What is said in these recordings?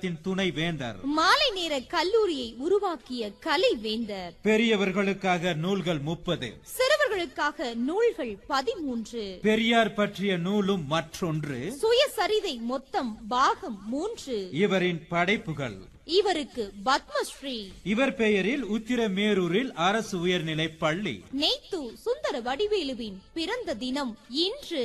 காலத்தின் துணை வேந்தர் மாலை நேர கல்லூரியை உருவாக்கிய கலை வேந்தர் பெரியவர்களுக்காக நூல்கள் முப்பது சிறுவர்களுக்காக நூல்கள் பதிமூன்று பெரியார் பற்றிய நூலும் மற்றொன்று சுயசரிதை மொத்தம் பாகம் மூன்று இவரின் படைப்புகள் இவருக்கு பத்மஸ்ரீ இவர் பெயரில் உத்திரமேரூரில் அரசு உயர்நிலை பள்ளி நெய்த்து சுந்தர வடிவேலுவின் பிறந்த தினம் இன்று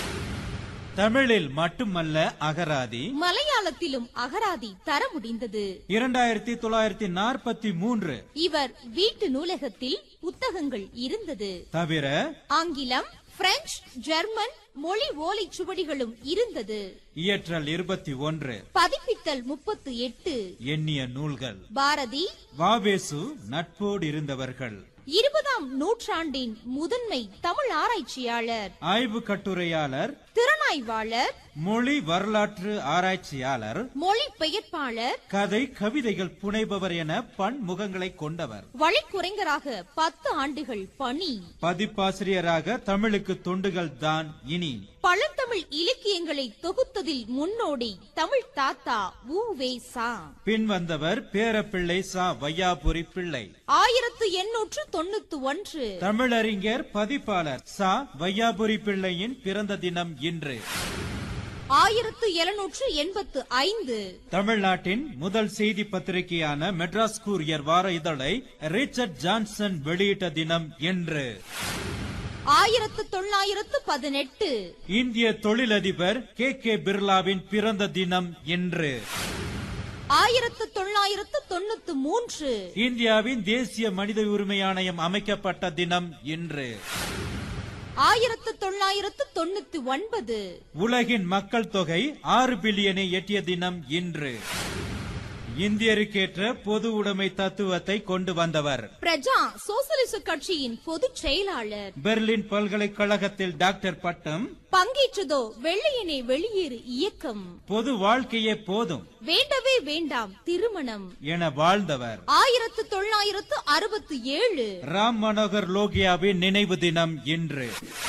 தமிழில் மட்டுமல்ல அகராதி மலையாளத்திலும் அகராதி தர முடிந்தது இரண்டாயிரத்தி தொள்ளாயிரத்தி நாற்பத்தி மூன்று இவர் வீட்டு நூலகத்தில் புத்தகங்கள் இருந்தது தவிர ஆங்கிலம் பிரெஞ்சு ஜெர்மன் மொழி ஓலைச் சுவடிகளும் இருந்தது இயற்றல் இருபத்தி ஒன்று பதிப்பித்தல் முப்பத்து எட்டு எண்ணிய நூல்கள் பாரதி வாவேசு நட்போடு இருந்தவர்கள் இருபதாம் நூற்றாண்டின் முதன்மை தமிழ் ஆராய்ச்சியாளர் ஆய்வு கட்டுரையாளர் திறனாய்வாளர் மொழி வரலாற்று ஆராய்ச்சியாளர் மொழி பெயர்ப்பாளர் கதை கவிதைகள் புனைபவர் என பன்முகங்களை கொண்டவர் வழிக்குரைஞராக பத்து ஆண்டுகள் பணி பதிப்பாசிரியராக தமிழுக்கு தொண்டுகள் தான் இனி பழந்தமிழ் இலக்கியங்களை தொகுத்ததில் முன்னோடி தமிழ் தாத்தா உ வே சா பின் வந்தவர் பேரப்பிள்ளை சா வையாபுரி பிள்ளை ஆயிரத்து எண்ணூற்று தொண்ணூத்து ஒன்று தமிழறிஞர் பதிப்பாளர் சா வையாபுரி பிள்ளையின் பிறந்த தினம் இன்று ஆயிரத்து எழுநூற்று எண்பத்து ஐந்து தமிழ்நாட்டின் முதல் செய்தி பத்திரிகையான மெட்ராஸ் கூரியர் வார இதழை ரிச்சர்ட் ஜான்சன் வெளியிட்ட தினம் என்று ஆயிரத்து தொள்ளாயிரத்து பதினெட்டு இந்திய தொழிலதிபர் கே கே பிர்லாவின் பிறந்த தினம் என்று ஆயிரத்து தொள்ளாயிரத்து தொண்ணூத்து மூன்று இந்தியாவின் தேசிய மனித உரிமை ஆணையம் அமைக்கப்பட்ட தினம் இன்று ஆயிரத்து தொள்ளாயிரத்து தொண்ணூத்தி ஒன்பது உலகின் மக்கள் தொகை ஆறு பில்லியனை எட்டிய தினம் இன்று இந்தியருக்கேற்ற பொது உடைமை தத்துவத்தை கொண்டு வந்தவர் பிரஜா சோசலிச கட்சியின் பொதுச் செயலாளர் பெர்லின் பல்கலைக்கழகத்தில் டாக்டர் பட்டம் பங்கேற்றதோ வெள்ளையனே வெளியேறு இயக்கம் பொது வாழ்க்கையே போதும் வேண்டவே வேண்டாம் திருமணம் என வாழ்ந்தவர் ஆயிரத்து தொள்ளாயிரத்து அறுபத்தி ஏழு ராம் மனோகர் லோகியாவின் நினைவு தினம் இன்று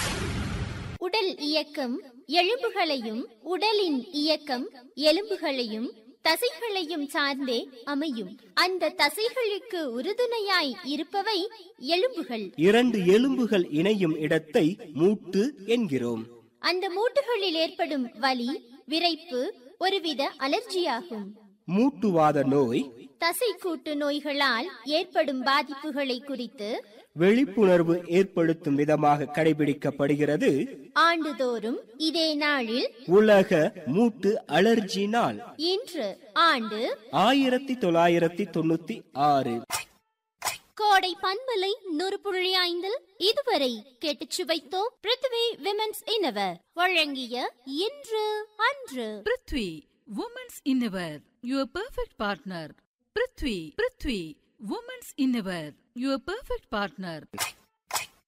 உடல் இயக்கம் எலும்புகளையும் உடலின் இயக்கம் எலும்புகளையும் தசைகளையும் சார்ந்தே அமையும் அந்த தசைகளுக்கு உறுதுணையாய் இருப்பவை எலும்புகள் இரண்டு எலும்புகள் இணையும் இடத்தை மூட்டு என்கிறோம் அந்த மூட்டுகளில் ஏற்படும் வலி விரைப்பு ஒருவித அலர்ஜியாகும் மூட்டுவாத நோய் தசைக்கூட்டு நோய்களால் ஏற்படும் பாதிப்புகளை குறித்து விழிப்புணர்வு ஏற்படுத்தும் விதமாக கடைபிடிக்கப்படுகிறது ஆண்டுதோறும் இதே நாளில் உலக மூட்டு அலர்ஜி நாள் இன்று ஆண்டு ஆயிரத்தி தொள்ளாயிரத்தி தொண்ணூத்தி ஆறு கோடை பண்பலை நூறு புள்ளி ஐந்தில் இதுவரை கேட்டுச் சுவைத்தோம் பிருத்வி விமென்ஸ் இன்னவர் வழங்கிய இன்று அன்று prithvi women's innerwear your perfect partner prithvi prithvi women's innerwear your perfect partner